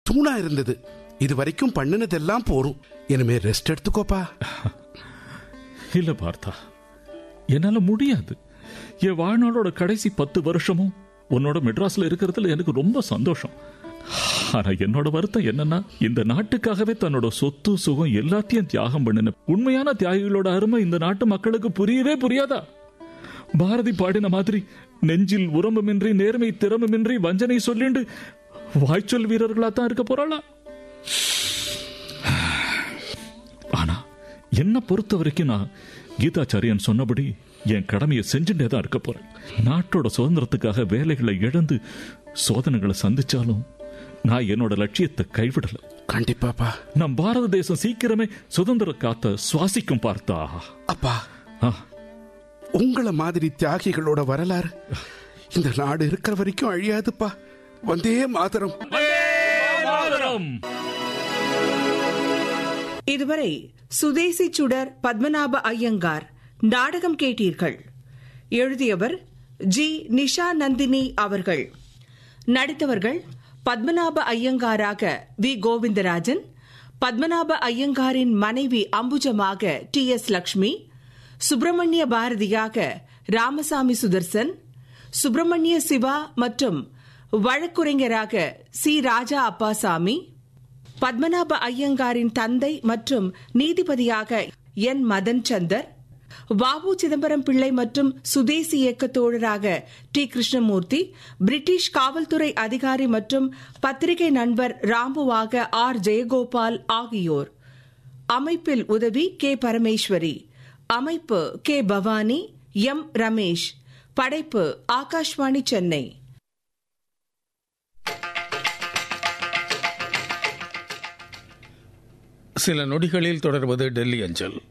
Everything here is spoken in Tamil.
தூணா இருந்தது இது வரைக்கும் பண்ணினதெல்லாம் போரும் இனிமே ரெஸ்ட் எடுத்துக்கோப்பா இல்ல பார்த்தா என்னால முடியாது என் வாழ்நாளோட கடைசி பத்து வருஷமும் உன்னோட மெட்ராஸ்ல இருக்கிறதுல எனக்கு ரொம்ப சந்தோஷம் ஆனா என்னோட வருத்தம் என்னன்னா இந்த நாட்டுக்காகவே தன்னோட சொத்து சுகம் எல்லாத்தையும் தியாகம் பண்ணின உண்மையான தியாகிகளோட அருமை இந்த நாட்டு மக்களுக்கு புரியவே புரியாதா பாரதி பாடின மாதிரி நெஞ்சில் உரம்புமின்றி நேர்மை திறமுமின்றி வஞ்சனை சொல்லிண்டு வாய்ச்சொல் வீரர்களா தான் இருக்க போறாளா ஆனா என்ன பொறுத்த வரைக்கும் நான் கீதாச்சாரியன் சொன்னபடி என் கடமையை செஞ்சுட்டே தான் இருக்க போறேன் நாட்டோட சுதந்திரத்துக்காக வேலைகளை இழந்து சோதனைகளை சந்திச்சாலும் நான் என்னோட லட்சியத்தை கைவிடல கண்டிப்பாப்பா நம் பாரத தேசம் சீக்கிரமே சுதந்திர காத்த சுவாசிக்கும் பார்த்தா அப்பா ஆ, உங்களை மாதிரி தியாகிகளோட வரலாறு இந்த நாடு இருக்கிற வரைக்கும் அழியாதுப்பா வந்தே மாதரம் மாதரம்! இதுவரை சுதேசி சுடர் பத்மநாப ஐயங்கார் நாடகம் கேட்டீர்கள் எழுதியவர் ஜி நிஷா நந்தினி அவர்கள் நடித்தவர்கள் பத்மநாப ஐயங்காராக வி கோவிந்தராஜன் பத்மநாப ஐயங்காரின் மனைவி அம்புஜமாக டி எஸ் லக்ஷ்மி சுப்பிரமணிய பாரதியாக ராமசாமி சுதர்சன் சுப்பிரமணிய சிவா மற்றும் வழக்குரைஞராக சி ராஜா அப்பாசாமி பத்மநாப ஐயங்காரின் தந்தை மற்றும் நீதிபதியாக என் மதன் சந்தர் வாவு சிதம்பரம் பிள்ளை மற்றும் சுதேசி இயக்க தோழராக டி கிருஷ்ணமூர்த்தி பிரிட்டிஷ் காவல்துறை அதிகாரி மற்றும் பத்திரிகை நண்பர் ராம்புவாக ஆர் ஜெயகோபால் ஆகியோர் அமைப்பில் உதவி கே பரமேஸ்வரி அமைப்பு கே பவானி எம் ரமேஷ் படைப்பு ஆகாஷ்வாணி சென்னை சில நொடிகளில் தொடர்வது டெல்லி அஞ்சல்